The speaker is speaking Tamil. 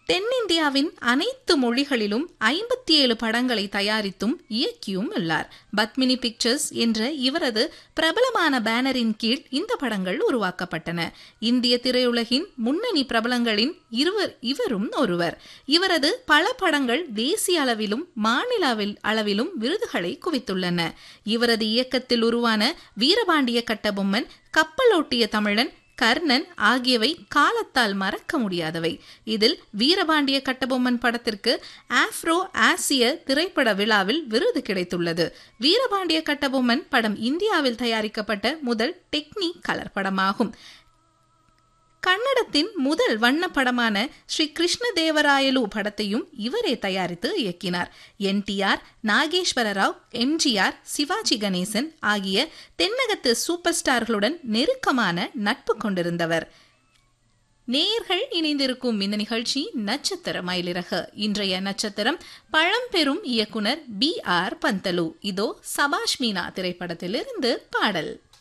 தென்னிந்தியாவின் அனைத்து மொழிகளிலும் ஐம்பத்தி ஏழு படங்களை தயாரித்தும் இயக்கியும் உள்ளார் பத்மினி பிக்சர்ஸ் என்ற இவரது பிரபலமான பேனரின் கீழ் இந்த படங்கள் உருவாக்கப்பட்டன இந்திய திரையுலகின் முன்னணி பிரபலங்களின் இருவர் இவரும் ஒருவர் இவரது பல படங்கள் தேசிய அளவிலும் மாநில அளவிலும் விருதுகளை குவித்துள்ளன இவரது இயக்கத்தில் உருவான வீரபாண்டிய கட்டபொம்மன் கப்பலோட்டிய தமிழன் கர்ணன் ஆகியவை காலத்தால் மறக்க முடியாதவை இதில் வீரபாண்டிய கட்டபொம்மன் படத்திற்கு ஆப்ரோ ஆசிய திரைப்பட விழாவில் விருது கிடைத்துள்ளது வீரபாண்டிய கட்டபொம்மன் படம் இந்தியாவில் தயாரிக்கப்பட்ட முதல் டெக்னி கலர் படமாகும் கன்னடத்தின் முதல் வண்ண படமான ஸ்ரீ கிருஷ்ணதேவராயலு படத்தையும் இவரே தயாரித்து இயக்கினார் என்டிஆர் நாகேஸ்வர ராவ் எம்ஜிஆர் சிவாஜி கணேசன் ஆகிய தென்னகத்து சூப்பர் ஸ்டார்களுடன் நெருக்கமான நட்பு கொண்டிருந்தவர் நேர்கள் இணைந்திருக்கும் இந்த நிகழ்ச்சி நட்சத்திர மயிலிறகு இன்றைய நட்சத்திரம் பழம்பெரும் இயக்குனர் பி ஆர் பந்தலு இதோ சபாஷ் மீனா திரைப்படத்திலிருந்து பாடல்